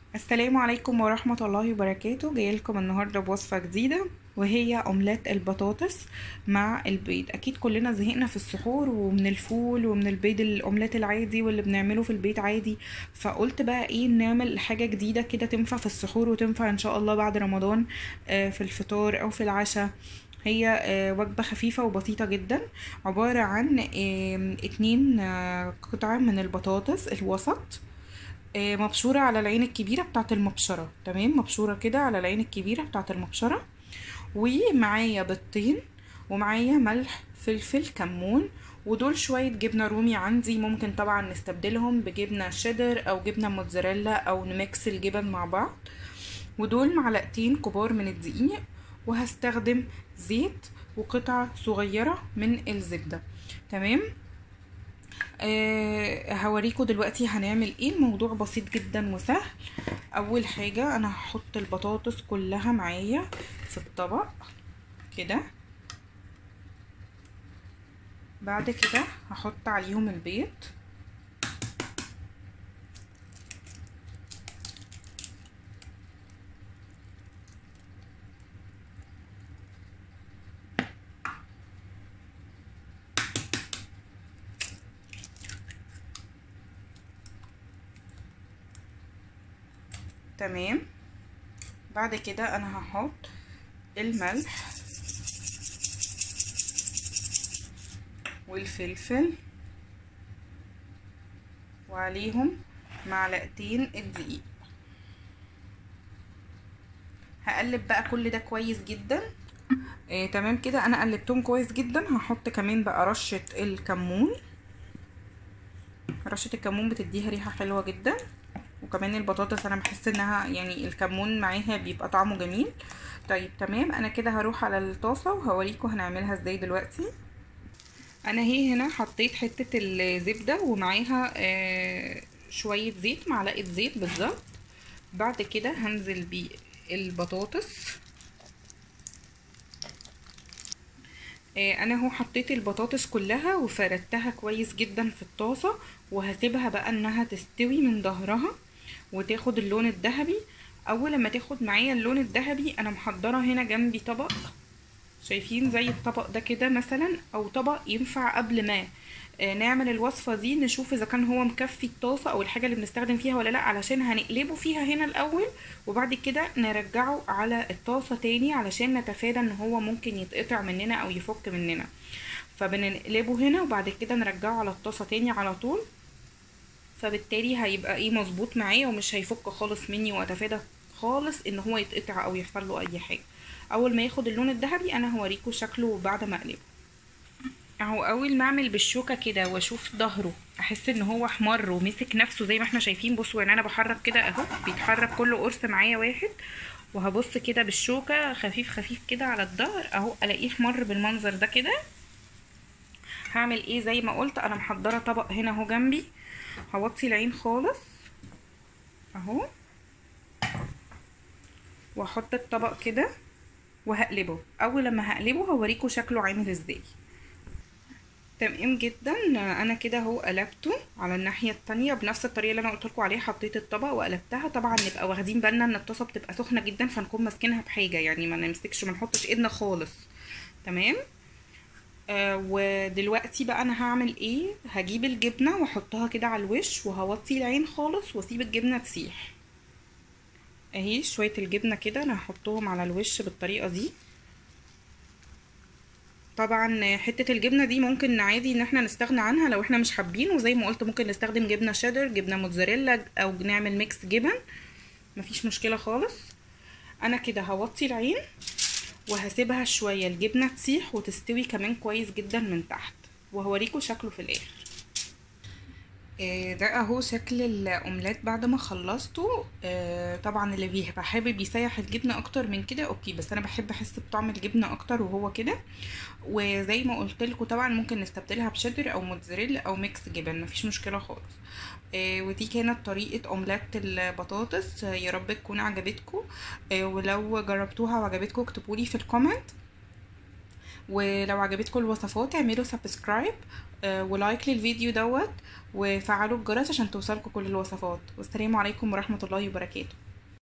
السلام عليكم ورحمة الله وبركاته جاي لكم النهاردة بوصفة جديدة وهي أومليت البطاطس مع البيض أكيد كلنا زهقنا في السحور ومن الفول ومن البيض الأومليت العادي واللي بنعمله في البيت عادي فقلت بقى ايه نعمل حاجة جديدة كده تنفع في السحور وتنفع ان شاء الله بعد رمضان آه، في الفطار أو في العشاء هي آه، وجبة خفيفة وبسيطة جدا عبارة عن آم، اتنين آه، قطع من البطاطس الوسط آه، مبشورة على العين الكبيرة بتاعة المبشرة تمام مبشورة كده على العين الكبيرة بتاعة المبشرة ومعايا بيضتين ومعايا ملح فلفل كمون ودول شوية جبنة رومي عندي ممكن طبعا نستبدلهم بجبنة شيدر أو جبنة موتزاريلا أو نميكس الجبن مع بعض ودول معلقتين كبار من الدقيق وهستخدم زيت وقطعة صغيرة من الزبدة تمام آه هوريكم دلوقتي هنعمل ايه الموضوع بسيط جدا وسهل اول حاجة انا هحط البطاطس كلها معايا في الطبق كده بعد كده هحط عليهم البيض تمام بعد كده انا هحط الملح والفلفل وعليهم معلقتين الدقيق هقلب بقى كل ده كويس جدا آه تمام كده انا قلبتهم كويس جدا هحط كمان بقى رشة الكمون رشة الكمون بتديها ريحة حلوة جدا وكمان البطاطس انا بحس انها يعني الكمون معاها بيبقى طعمه جميل طيب تمام انا كده هروح على الطاسة وهوريكم هنعملها ازاي دلوقتي انا هي هنا حطيت حتة الزبدة ومعاها آه شوية زيت معلقة زيت بالظبط بعد كده هنزل بالبطاطس آه انا اهو حطيت البطاطس كلها وفردتها كويس جدا في الطاسة وهسيبها بقى انها تستوي من ظهرها وتاخد اللون الذهبي اول لما تاخد معايا اللون الذهبي انا محضره هنا جنبي طبق شايفين زي الطبق ده كده مثلا او طبق ينفع قبل ما نعمل الوصفة دي نشوف اذا كان هو مكفي الطاسة او الحاجة اللي بنستخدم فيها ولا لا علشان هنقلبه فيها هنا الاول وبعد كده نرجعه على الطاسة تاني علشان نتفادى ان هو ممكن يتقطع مننا او يفك مننا فبنقلبه هنا وبعد كده نرجعه على الطاسة تاني على طول فبالتالي هيبقى ايه مظبوط معايا ومش هيفك خالص مني واتفادى خالص ان هو يتقطع او يحصل له اي حاجه اول ما ياخد اللون الذهبي انا هوريكم شكله بعد ما اقلبه اهو اول ما اعمل بالشوكه كده واشوف ظهره احس ان هو احمر ومسك نفسه زي ما احنا شايفين بصوا يعني انا بحرك كده اهو بيتحرك كل قرص معايا واحد وهبص كده بالشوكه خفيف خفيف كده على الظهر اهو الاقيه احمر بالمنظر ده كده هعمل ايه زي ما قلت انا محضره طبق هنا اهو جنبي هوطي العين خالص اهو واحط الطبق كده وهقلبه اول لما هقلبه هوريكم شكله عامل ازاي تمام جدا انا كده اهو قلبته على الناحيه التانية بنفس الطريقه اللي انا قلت لكم عليها حطيت الطبق وقلبتها طبعا نبقى واخدين بالنا ان الطاسه بتبقى سخنه جدا فنكون ماسكينها بحاجه يعني ما نمسكش ما نحطش ايدنا خالص تمام آه ودلوقتي بقى انا هعمل ايه هجيب الجبنه واحطها كده على الوش وهوطي العين خالص واسيب الجبنه تسيح اهي شويه الجبنه كده انا هحطهم على الوش بالطريقه دي طبعا حته الجبنه دي ممكن عادي ان احنا نستغنى عنها لو احنا مش حابين وزي ما قلت ممكن نستخدم جبنه شيدر جبنه موتزاريلا او نعمل ميكس جبن مفيش مشكله خالص انا كده هوطي العين وهسيبها شويه الجبنه تسيح وتستوي كمان كويس جدا من تحت وهوريكم شكله في الاخر ده اهو شكل الاومليت بعد ما خلصته طبعا اللي بيبقى حابب يسيح الجبنه اكتر من كده اوكي بس انا بحب احس بطعم الجبنه اكتر وهو كده وزي ما قلت لكم طبعا ممكن نستبدلها بشيدر او موتزاريلا او ميكس جبن مفيش مشكله خالص ودي كانت طريقه اومليت البطاطس يا رب تكون عجبتكم ولو جربتوها وعجبتكم اكتبولي في الكومنت ولو عجبتكم الوصفات اعملوا سبسكرايب ولايك للفيديو دوت وفعلوا الجرس عشان توصلكم كل الوصفات والسلام عليكم ورحمة الله وبركاته